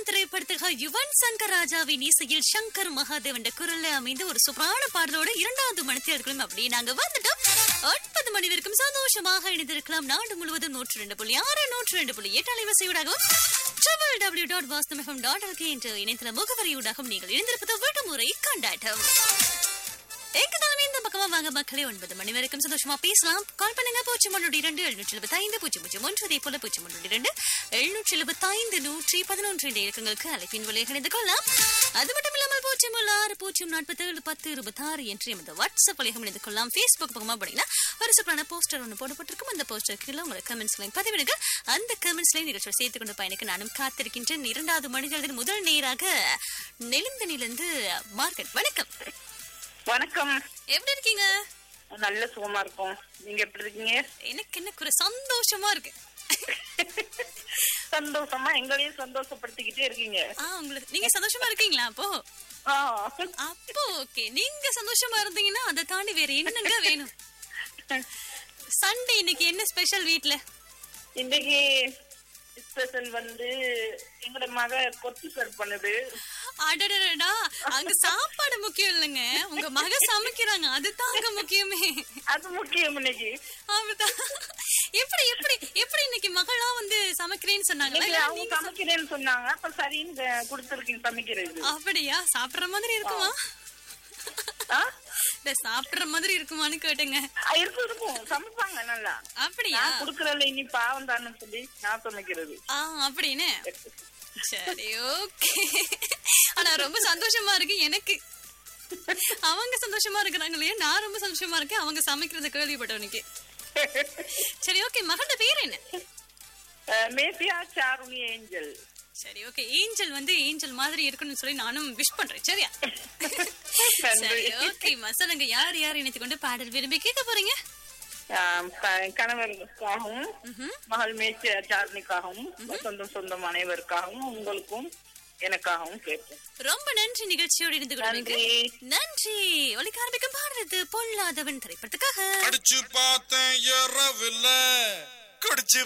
திரைப்படத்துக்காக யுவன் சங்கர் ராஜாவின் இசையில் சங்கர் மகாதேவன் குரல்ல அமைந்த ஒரு சூப்பரான பாடலோட இரண்டாவது மணித்தியாளர்களும் அப்படியே நாங்க வந்துட்டோம் ஒன்பது மணி வரைக்கும் சந்தோஷமாக இணைந்திருக்கலாம் நாடு முழுவதும் நூற்று ரெண்டு புள்ளி ஆறு நூற்று ரெண்டு புள்ளி எட்டு அலைவரிசையூடாகவும் triple W dot Vasantham dot LK என்ற இணையதள முகவரியூடாகவும் நீங்கள் இணைந்திருப்பது விடுமுறை கொண்டாட்டம் எங்க தலைமை இந்த பக்கமா வாங்க மக்களே ஒன்பது மணி வரைக்கும் சந்தோஷமா பேசலாம் கால் பண்ணுங்க பூஜ்ஜியம் ஒன்று இரண்டு எழுநூற்றி எழுபத்தி ஐந்து பூஜ்ஜியம் பூஜ்ஜியம் ஒன்று அதே போல பூஜ்ஜியம் ஒன்று இரண்டு எழுநூற்றி எழுபத்தி ஐந்து நூற்றி பதினொன்று என்ற இலக்கங்களுக்கு அழைப்பின் வழியாக இணைந்து கொள்ளலாம் அது மட்டும் இல்லாமல் பூஜ்ஜியம் உள்ள ஆறு பூஜ்ஜியம் நாற்பத்தி ஏழு பத்து இருபத்தி ஆறு என்று எமது வாட்ஸ்அப் வழியாக இணைந்து கொள்ளலாம் ஃபேஸ்புக் பக்கமா போனீங்கன்னா ஒரு சூப்பரான போஸ்டர் ஒன்று போடப்பட்டிருக்கும் அந்த போஸ்டர் கீழே உங்களை கமெண்ட்ஸ்லையும் பதிவிடுங்க அந்த கமெண்ட்ஸ்லையும் நிகழ்ச்சியை சேர்த்துக் கொண்டு பயணிக்க நானும் காத்திருக்கின்றேன் இரண்டாவது மனிதர்களின் முதல் நேராக நெலுந்தனிலிருந்து மார்க்கெட் வணக்கம் வணக்கம் எப்படி இருக்கீங்க நல்ல சுகமா இருக்கும் நீங்க எப்படி இருக்கீங்க எனக்கு எனக்கு ஒரு சந்தோஷமா இருக்கு சந்தோஷமா எங்களையும் சந்தோஷப்படுத்திக்கிட்டே இருக்கீங்க ஆ உங்களுக்கு நீங்க சந்தோஷமா இருக்கீங்களா அப்போ ஆ. அப்போ ஓகே நீங்க சந்தோஷமா இருந்தீங்கன்னா அதை தாண்டி வேற என்னங்க வேணும் சண்டே இன்னைக்கு என்ன ஸ்பெஷல் வீட்ல இன்னைக்கு ஸ்பெஷல் வந்து எங்களோட மக கொத்து சர்வ் பண்ணுது அடடடா அங்க சாப்பாடு முக்கியம் இல்லைங்க உங்க மக சமைக்கிறாங்க அதுதான் அங்க முக்கியமே அது முக்கியம் இன்னைக்கு அப்படிதான் எப்படி எப்படி எப்படி இன்னைக்கு மகளா வந்து சமைக்கிறேன்னு சொன்னாங்களா இன்னைக்கு இல்ல அவங்க நீங்க சமைக்கிறேன்னு சொன்னாங்க அப்ப சரின்னு கொடுத்துருக்கீங்க சமைக்கிறது அப்படியா சாப்பிடுற மாதிரி இருக்குமா ஆ? இல்ல சாப்பிடுற மாதிரி இருக்குமான்னு கேட்டேங்க ஆ, இருக்கும் இருக்கும் சமைப்பாங்க நல்லா அப்படியா நான் குடுக்கறதுல இனி பாவம் தானே சொல்லி நான் சமைக்கிறது ஆ அப்படின்னு சரி ஓகே ஆனா ரொம்ப சந்தோஷமா இருக்கு எனக்கு அவங்க சந்தோஷமா இருக்கிறாங்க இல்லையா நான் ரொம்ப சந்தோஷமா இருக்கேன் அவங்க சமைக்கிறத கேள்விப்பட்டவனுக்கு சரி ஓகே மகளோட பேர் என்ன அஹ், மேசியா சாருணி ஏஞ்சல் சரி ஓகே ஏஞ்சல் வந்து ஏஞ்சல் மாதிரி இருக்கணும்னு சொல்லி நானும் விஷ் பண்றேன் சரியா நன்றி சரி ஓகே மசாலங்க யார் யார் இணைத்து கொண்டு பாடல் விரும்பி கேட்க போறீங்க ஆம், க- கணவருக்காகவும் ம்ஹும். மகள் மேய்ச்சி சாரணிக்காகவும் சொந்தம் சொந்தம் அனைவருக்காகவும் உங்களுக்கும் எனக்காகவும் கேட்பேன் ரொம்ப நன்றி நிகழ்ச்சியோடு இருந்து கொண்டு நன்றி நன்றி ஒலிக்க ஆரம்பிக்கும் பாடுறது பொல்லாதவன் திரைப்படத்துக்காக அடிச்சு பார்த்தேன் இரவுல குடிச்சு